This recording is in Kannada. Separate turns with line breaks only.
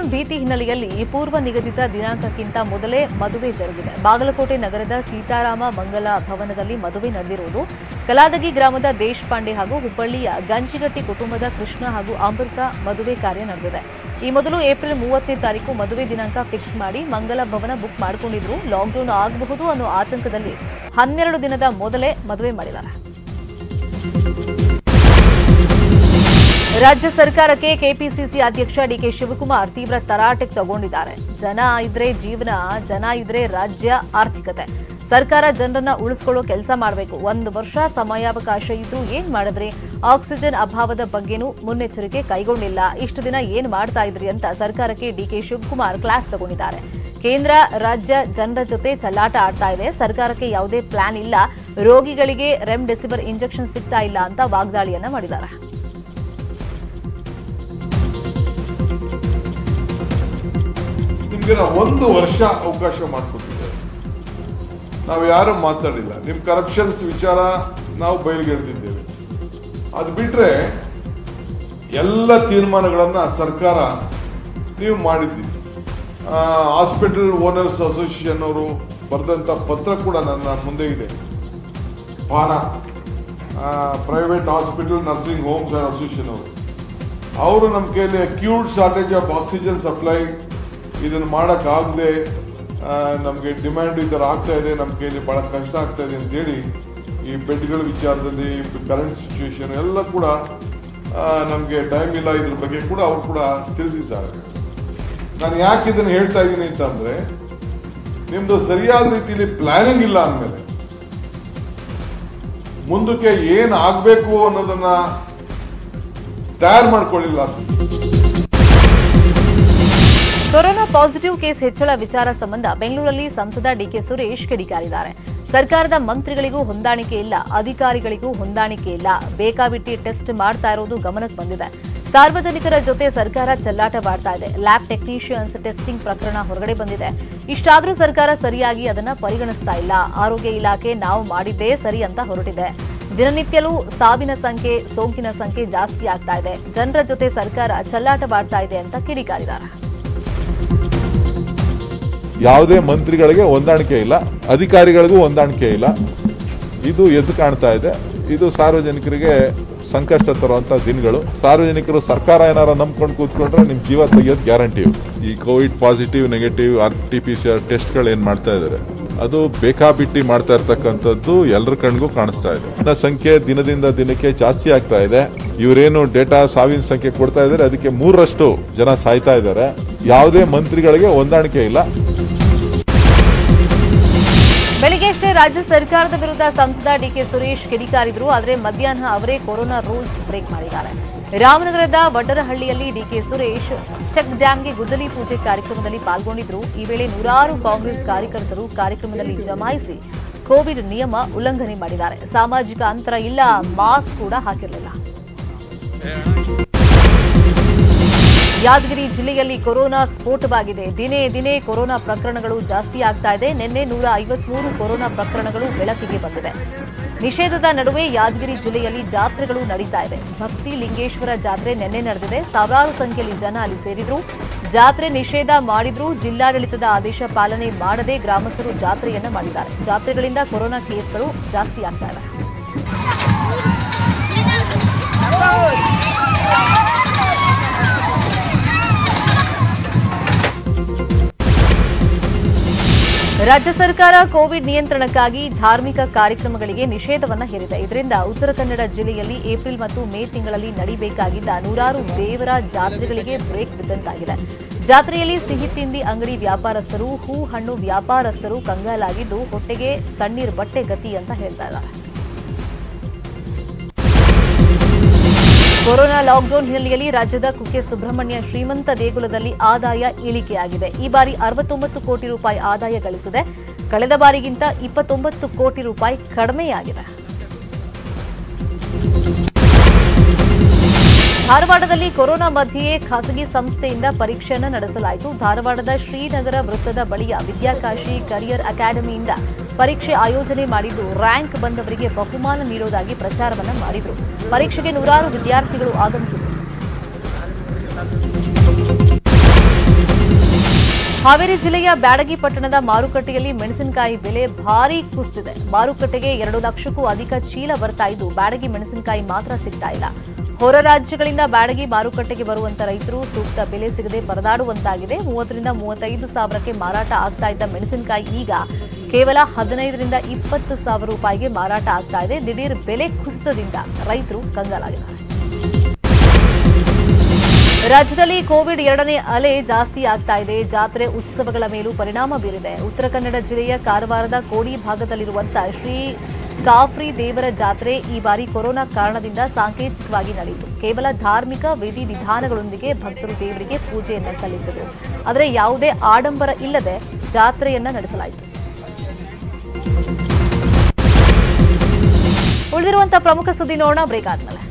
ಲಾಕ್ಡೌನ್ ಭೀತಿ ಹಿನ್ನೆಲೆಯಲ್ಲಿ ಪೂರ್ವ ನಿಗದಿತ ದಿನಾಂಕಕ್ಕಿಂತ ಮೊದಲೇ ಮದುವೆ ಜರುಗಿದೆ ಬಾಗಲಕೋಟೆ ನಗರದ ಸೀತಾರಾಮ ಮಂಗಲ ಭವನದಲ್ಲಿ ಮದುವೆ ನಡೆದಿರುವುದು ಕಲಾದಗಿ ಗ್ರಾಮದ ದೇಶಪಾಂಡೆ ಹಾಗೂ ಹುಬ್ಬಳ್ಳಿಯ ಗಂಜಿಗಟ್ಟಿ ಕುಟುಂಬದ ಕೃಷ್ಣ ಹಾಗೂ ಅಮೃತ ಮದುವೆ ಕಾರ್ಯ ನಡೆದಿದೆ ಈ ಮೊದಲು ಏಪ್ರಿಲ್ ಮೂವತ್ತನೇ ತಾರೀಕು ಮದುವೆ ದಿನಾಂಕ ಫಿಕ್ಸ್ ಮಾಡಿ ಮಂಗಲ ಭವನ ಬುಕ್ ಮಾಡಿಕೊಂಡಿದ್ರು ಲಾಕ್ಡೌನ್ ಆಗಬಹುದು ಅನ್ನೋ ಆತಂಕದಲ್ಲಿ ಹನ್ನೆರಡು ದಿನದ ಮೊದಲೇ ಮದುವೆ ಮಾಡಿದ್ದಾರೆ ರಾಜ್ಯ ಸರ್ಕಾರಕ್ಕೆ ಕೆಪಿಸಿಸಿ ಅಧ್ಯಕ್ಷ ಡಿಕೆ ಶಿವಕುಮಾರ್ ತೀವ್ರ ತರಾಟೆಗೆ ತಗೊಂಡಿದ್ದಾರೆ ಜನ ಇದ್ರೆ ಜೀವನ ಜನ ಇದ್ರೆ ರಾಜ್ಯ ಆರ್ಥಿಕತೆ ಸರ್ಕಾರ ಜನರನ್ನ ಉಳಿಸ್ಕೊಳ್ಳೋ ಕೆಲಸ ಮಾಡಬೇಕು ಒಂದು ವರ್ಷ ಸಮಯಾವಕಾಶ ಇದ್ರೂ ಏನ್ ಮಾಡಿದ್ರಿ ಆಕ್ಸಿಜನ್ ಅಭಾವದ ಬಗ್ಗೆನೂ ಮುನ್ನೆಚ್ಚರಿಕೆ ಕೈಗೊಂಡಿಲ್ಲ ಇಷ್ಟು ದಿನ ಏನ್ ಮಾಡ್ತಾ ಇದ್ರಿ ಅಂತ ಸರ್ಕಾರಕ್ಕೆ ಡಿಕೆ ಶಿವಕುಮಾರ್ ಕ್ಲಾಸ್ ತಗೊಂಡಿದ್ದಾರೆ ಕೇಂದ್ರ ರಾಜ್ಯ ಜನರ ಜೊತೆ ಚೆಲ್ಲಾಟ ಆಡ್ತಾ ಇದೆ ಸರ್ಕಾರಕ್ಕೆ ಯಾವುದೇ ಪ್ಲಾನ್ ಇಲ್ಲ ರೋಗಿಗಳಿಗೆ ರೆಮ್ಡೆಸಿವಿರ್ ಇಂಜೆಕ್ಷನ್ ಸಿಗ್ತಾ ಇಲ್ಲ ಅಂತ ವಾಗ್ದಾಳಿಯನ್ನ ಮಾಡಿದ್ದಾರೆ
ನಿಮ್ಗೆ ನಾವು ಒಂದು ವರ್ಷ ಅವಕಾಶ ಮಾಡಿಕೊಟ್ಟಿದ್ದೇವೆ ನಾವು ಯಾರು ಮಾತಾಡಿಲ್ಲ ನಿಮ್ ಕರಪ್ಷನ್ಸ್ ವಿಚಾರ ನಾವು ಬಯలుಗೆಳೆದಿದ್ದೇವೆ ಅದು ಬಿಟ್ರೆ ಎಲ್ಲ ತೀರ್ಮಾನಗಳನ್ನ ಸರ್ಕಾರ ನೀವು ಮಾಡಿದ್ದೀವಿ ಹಾಸ್ಪಿಟಲ್ ಓನರ್ಸ್ ಅಸೋಸಿಯೇಷನ್ ಅವರು ಬರೆದಂತ ಪತ್ರ ಕೂಡ ನನ್ನ ಮುಂದೆ ಇದೆ ಪಾನ private hospital nursing homes and association ಅವರು ಅವರು ನಮ್ಮ ಕೈಯಲ್ಲಿ acute shortage of oxygen supply ಇದನ್ನು ಮಾಡೋಕ್ಕಾಗದೆ ನಮಗೆ ಡಿಮ್ಯಾಂಡ್ ಈ ಥರ ಆಗ್ತಾ ಇದೆ ನಮ್ಮ ಕೈಯಲ್ಲಿ ಭಾಳ ಕಷ್ಟ ಆಗ್ತಾ ಇದೆ ಅಂತೇಳಿ ಈ ಬೆಡ್ಗಳ ವಿಚಾರದಲ್ಲಿ ಕರೆಂಟ್ ಸಿಚುವೇಶನ್ ಎಲ್ಲ ಕೂಡ ನಮಗೆ ಟೈಮ್ ಇಲ್ಲ ಇದ್ರ ಬಗ್ಗೆ ಕೂಡ ಅವರು ಕೂಡ ತಿಳಿಸಿದ್ದಾರೆ ನಾನು ಯಾಕೆ ಇದನ್ನು ಹೇಳ್ತಾ ಇದ್ದೀನಿ ಅಂತಂದ್ರೆ ನಿಮ್ದು ಸರಿಯಾದ ರೀತಿಯಲ್ಲಿ ಪ್ಲಾನಿಂಗ್ ಇಲ್ಲ ಅಂದಮೇಲೆ ಮುಂದಕ್ಕೆ ಏನ್ ಆಗ್ಬೇಕು ಅನ್ನೋದನ್ನ ತಯಾರು ಮಾಡ್ಕೊಳ್ಳಿಲ್ಲ
ಕೊರೋನಾ ಪಾಸಿಟಿವ್ ಕೇಸ್ ಹೆಚ್ಚಳ ವಿಚಾರ ಸಂಬಂಧ ಬೆಂಗಳೂರಲ್ಲಿ ಸಂಸದ ಡಿಕೆ ಸುರೇಶ್ ಕಿಡಿಕಾರಿದ್ದಾರೆ ಸರ್ಕಾರದ ಮಂತ್ರಿಗಳಿಗೂ ಹೊಂದಾಣಿಕೆ ಇಲ್ಲ ಅಧಿಕಾರಿಗಳಿಗೂ ಹೊಂದಾಣಿಕೆ ಇಲ್ಲ ಬೇಕಾಬಿಟ್ಟಿ ಟೆಸ್ಟ್ ಮಾಡ್ತಾ ಇರೋದು ಗಮನಕ್ಕೆ ಬಂದಿದೆ ಸಾರ್ವಜನಿಕರ ಜೊತೆ ಸರ್ಕಾರ ಚೆಲ್ಲಾಟವಾಡ್ತಾ ಇದೆ ಲ್ಯಾಬ್ ಟೆಕ್ನಿಷಿಯನ್ಸ್ ಟೆಸ್ಟಿಂಗ್ ಪ್ರಕರಣ ಹೊರಗಡೆ ಬಂದಿದೆ ಇಷ್ಟಾದ್ರೂ ಸರ್ಕಾರ ಸರಿಯಾಗಿ ಅದನ್ನ ಪರಿಗಣಿಸ್ತಾ ಇಲ್ಲ ಆರೋಗ್ಯ ಇಲಾಖೆ ನಾವು ಮಾಡಿದ್ದೇ ಸರಿ ಅಂತ ಹೊರಟಿದೆ ದಿನನಿತ್ಯಲೂ ಸಾವಿನ ಸಂಖ್ಯೆ ಸೋಂಕಿನ ಸಂಖ್ಯೆ ಜಾಸ್ತಿ ಆಗ್ತಾ ಇದೆ ಜನರ ಜೊತೆ ಸರ್ಕಾರ ಚೆಲ್ಲಾಟವಾಡ್ತಾ ಇದೆ ಅಂತ ಕಿಡಿಕಾರಿದ್ದಾರೆ
ಯಾವುದೇ ಮಂತ್ರಿಗಳಿಗೆ ಹೊಂದಾಣಿಕೆ ಇಲ್ಲ ಅಧಿಕಾರಿಗಳಿಗೂ ಹೊಂದಾಣಿಕೆ ಇಲ್ಲ ಇದು ಎದ್ದು ಕಾಣ್ತಾ ಇದೆ ಇದು ಸಾರ್ವಜನಿಕರಿಗೆ ಸಂಕಷ್ಟ ತರುವಂಥ ದಿನಗಳು ಸಾರ್ವಜನಿಕರು ಸರ್ಕಾರ ಏನಾರ ನಂಬ್ಕೊಂಡು ಕೂತ್ಕೊಂಡ್ರೆ ನಿಮ್ಮ ಜೀವ ತೆಗೆಯೋದು ಗ್ಯಾರಂಟಿ ಈ Covid positive negative R T P C R ಟೆಸ್ಟ್ಗಳು ಏನು ಮಾಡ್ತಾ ಇದ್ದಾರೆ ಅದು ಬೇಕಾಬಿಟ್ಟಿ ಮಾಡ್ತಾ ಇರ್ತಕ್ಕಂಥದ್ದು ಎಲ್ಲರ ಕಣ್ಗೂ ಕಾಣಿಸ್ತಾ ಇದೆ ಇನ್ನ ಸಂಖ್ಯೆ ದಿನದಿಂದ ದಿನಕ್ಕೆ ಜಾಸ್ತಿ ಆಗ್ತಾ ಇದೆ ಇವರೇನು ಡೇಟಾ ಸಾವಿನ ಸಂಖ್ಯೆ ಕೊಡ್ತಾ ಇದ್ದಾರೆ ಅದಕ್ಕೆ ಮೂರರಷ್ಟು ಜನ ಸಾಯ್ತಾ ಇದ್ದಾರೆ ಯಾವುದೇ ಮಂತ್ರಿಗಳಿಗೆ ಹೊಂದಾಣಿಕೆ ಇಲ್ಲ
ಬೆಳಿಗ್ಗೆಷ್ಟೇ ರಾಜ್ಯ ಸರ್ಕಾರದ ವಿರುದ್ಧ ಸಂಸದ ಡಿಕೆ ಸುರೇಶ್ ಕಿಡಿಕಾರಿದ್ರು ಆದರೆ ಮಧ್ಯಾಹ್ನ ಅವರೇ ಕೊರೋನಾ ರೂಲ್ಸ್ ಬ್ರೇಕ್ ಮಾಡಿದ್ದಾರೆ ರಾಮನಗರದ ವಡ್ಡರಹಳ್ಳಿಯಲ್ಲಿ ಡಿಕೆ ಸುರೇಶ್ ಚೆಕ್ ಡ್ಯಾಂಗೆ ಗುದ್ದಲಿ ಪೂಜೆ ಕಾರ್ಯಕ್ರಮದಲ್ಲಿ ಪಾಲ್ಗೊಂಡಿದ್ರು ಈ ವೇಳೆ ನೂರಾರು ಕಾಂಗ್ರೆಸ್ ಕಾರ್ಯಕರ್ತರು ಕಾರ್ಯಕ್ರಮದಲ್ಲಿ ಜಮಾಯಿಸಿ ಕೋವಿಡ್ ನಿಯಮ ಉಲ್ಲಂಘನೆ ಮಾಡಿದ್ದಾರೆ ಸಾಮಾಜಿಕ ಅಂತರ ಇಲ್ಲ ಮಾಸ್ಕ್ ಕೂಡ ಹಾಕಿರಲಿಲ್ಲ ಯಾದಗಿರಿ ಜಿಲ್ಲೆಯಲ್ಲಿ ಕೊರೋನಾ ಸ್ಫೋಟವಾಗಿದೆ ದಿನೇ ದಿನೇ ಕೊರೋನಾ ಪ್ರಕರಣಗಳು ಜಾಸ್ತಿ ಆಗ್ತಾ ಇದೆ ನಿನ್ನೆ ನೂರ ಐವತ್ಮೂರು ಕೊರೋನಾ ಪ್ರಕರಣಗಳು ಬೆಳಕಿಗೆ ಬಂದಿದೆ ನಿಷೇಧದ ನಡುವೆ ಯಾದಗಿರಿ ಜಿಲ್ಲೆಯಲ್ಲಿ ಜಾತ್ರೆಗಳು ನಡೀತಾ ಇದೆ ಭಕ್ತಿ ಲಿಂಗೇಶ್ವರ ಜಾತ್ರೆ ನಿನ್ನೆ ನಡೆದಿದೆ ಸಾವಿರಾರು ಸಂಖ್ಯೆಯಲ್ಲಿ ಜನ ಅಲ್ಲಿ ಸೇರಿದ್ರು ಜಾತ್ರೆ ನಿಷೇಧ ಮಾಡಿದ್ರೂ ಜಿಲ್ಲಾಡಳಿತದ ಆದೇಶ ಪಾಲನೆ ಮಾಡದೆ ಗ್ರಾಮಸ್ಥರು ಜಾತ್ರೆಯನ್ನ ಮಾಡಿದ್ದಾರೆ ಜಾತ್ರೆಗಳಿಂದ ಕೊರೋನಾ ಕೇಸ್ಗಳು ಜಾಸ್ತಿ ಆಗ್ತಾ ಇದೆ ರಾಜ್ಯ ಸರ್ಕಾರ ಕೋವಿಡ್ ನಿಯಂತ್ರಣಕ್ಕಾಗಿ ಧಾರ್ಮಿಕ ಕಾರ್ಯಕ್ರಮಗಳಿಗೆ ನಿಷೇಧವನ್ನ ಹೇರಿದೆ ಇದರಿಂದ ಉತ್ತರ ಕನ್ನಡ ಜಿಲ್ಲೆಯಲ್ಲಿ ಏಪ್ರಿಲ್ ಮತ್ತು ಮೇ ತಿಂಗಳಲ್ಲಿ ನಡೀಬೇಕಾಗಿದ್ದ ನೂರಾರು ದೇವರ ಜಾತ್ರೆಗಳಿಗೆ ಬ್ರೇಕ್ ಬಿದ್ದಂತಾಗಿದೆ ಜಾತ್ರೆಯಲ್ಲಿ ಸಿಹಿ ತಿಂಡಿ ಅಂಗಡಿ ವ್ಯಾಪಾರಸ್ಥರು ಹೂ ಹಣ್ಣು ವ್ಯಾಪಾರಸ್ಥರು ಕಂಗಾಲಾಗಿದ್ದು ಹೊಟ್ಟೆಗೆ ತಣ್ಣೀರ್ ಬಟ್ಟೆ ಗತಿ ಅಂತ ಹೇಳ್ತಾ ಇದ್ದಾರೆ ಕೊರೋನಾ ಲಾಕ್ಡೌನ್ ಹಿನ್ನೆಲೆಯಲ್ಲಿ ರಾಜ್ಯದ ಕುಕ್ಕೆ ಸುಬ್ರಹ್ಮಣ್ಯ ಶ್ರೀಮಂತ ದೇಗುಲದಲ್ಲಿ ಆದಾಯ ಇಳಿಕೆಯಾಗಿದೆ ಈ ಬಾರಿ ಅರವತ್ತೊಂಬತ್ತು ಕೋಟಿ ರೂಪಾಯಿ ಆದಾಯ ಗಳಿಸಿದೆ ಕಳೆದ ಬಾರಿಗಿಂತ ಇಪ್ಪತ್ತೊಂಬತ್ತು ಕೋಟಿ ರೂಪಾಯಿ ಕಡಿಮೆಯಾಗಿದೆ ಧಾರವಾಡದಲ್ಲಿ ಕೊರೋನಾ ಮಧ್ಯೆಯೇ ಖಾಸಗಿ ಸಂಸ್ಥೆಯಿಂದ ಪರೀಕ್ಷೆಯನ್ನು ನಡೆಸಲಾಯಿತು ಧಾರವಾಡದ ಶ್ರೀನಗರ ವೃತ್ತದ ಬಳಿಯ ವಿದ್ಯಾಕಾಶಿ ಕರಿಯರ್ ಅಕಾಡೆಮಿಯಿಂದ ಪರೀಕ್ಷೆ ಆಯೋಜನೆ ಮಾಡಿದ್ದು ರ್ಯಾಂಕ್ ಬಂದವರಿಗೆ ಬಹುಮಾನ ನೀಡುವುದಾಗಿ ಪ್ರಚಾರವನ್ನ ಮಾಡಿದ್ರು ಪರೀಕ್ಷೆಗೆ ನೂರಾರು ವಿದ್ಯಾರ್ಥಿಗಳು ಆಗಮಿಸಿದರು ಹಾವೇರಿ ಜಿಲ್ಲೆಯ ಬ್ಯಾಡಗಿ ಪಟ್ಟಣದ ಮಾರುಕಟ್ಟೆಯಲ್ಲಿ ಮೆಣಸಿನಕಾಯಿ ಬೆಲೆ ಭಾರೀ ಕುಸಿದಿದೆ ಮಾರುಕಟ್ಟೆಗೆ ಎರಡು ಲಕ್ಷಕ್ಕೂ ಅಧಿಕ ಚೀಲ ಬರ್ತಾ ಇದ್ದು ಬ್ಯಾಡಗಿ ಮೆಣಸಿನಕಾಯಿ ಮಾತ್ರ ಸಿಗ್ತಾ ಇಲ್ಲ ಹೊರ ರಾಜ್ಯಗಳಿಂದ ಬ್ಯಾಡಗಿ ಮಾರುಕಟ್ಟೆಗೆ ಬರುವಂತ ರೈತರು ಸೂಕ್ತ ಬೆಲೆ ಸಿಗದೆ ಪರದಾಡುವಂತಾಗಿದೆ ಮೂವತ್ತರಿಂದ ಮೂವತ್ತೈದು ಸಾವಿರಕ್ಕೆ ಮಾರಾಟ ಆಗ್ತಾ ಇದ್ದ ಮೆಣಸಿನಕಾಯಿ ಈಗ ಕೇವಲ ಹದಿನೈದರಿಂದ ಇಪ್ಪತ್ತು ಸಾವಿರ ರೂಪಾಯಿಗೆ ಮಾರಾಟ ಆಗ್ತಾ ಇದೆ ದಿಢೀರ್ ಬೆಲೆ ಕುಸಿತದಿಂದ ರೈತರು ಕಂಗಾಲಾಗಿದ್ದಾರೆ ರಾಜ್ಯದಲ್ಲಿ ಕೋವಿಡ್ ಎರಡನೇ ಅಲೆ ಜಾಸ್ತಿ ಆಗ್ತಾ ಇದೆ ಜಾತ್ರೆ ಉತ್ಸವಗಳ ಮೇಲೂ ಪರಿಣಾಮ ಬೀರಿದೆ ಉತ್ತರ ಕನ್ನಡ ಜಿಲ್ಲೆಯ ಕಾರವಾರದ ಕೋಡಿ ಭಾಗದಲ್ಲಿರುವಂತಹ ಶ್ರೀ ಕಾಫ್ರಿ ದೇವರ ಜಾತ್ರೆ ಈ ಬಾರಿ ಕೊರೋನಾ ಕಾರಣದಿಂದ ಸಾಂಕೇತಿಕವಾಗಿ ನಡೆಯಿತು ಕೇವಲ ಧಾರ್ಮಿಕ ವಿಧಿ ವಿಧಾನಗಳೊಂದಿಗೆ ಭಕ್ತರು ದೇವರಿಗೆ ಪೂಜೆಯನ್ನ ಸಲ್ಲಿಸಿದರು ಆದರೆ ಯಾವುದೇ ಆಡಂಬರ ಇಲ್ಲದೆ ಜಾತ್ರೆಯನ್ನ ನಡೆಸಲಾಯಿತು ಉಳಿದಿರುವಂತಹ ಪ್ರಮುಖ ಸುದ್ದಿ ನೋಡೋಣ ಬ್ರೇಕ್ ಆದ್ಮೇಲೆ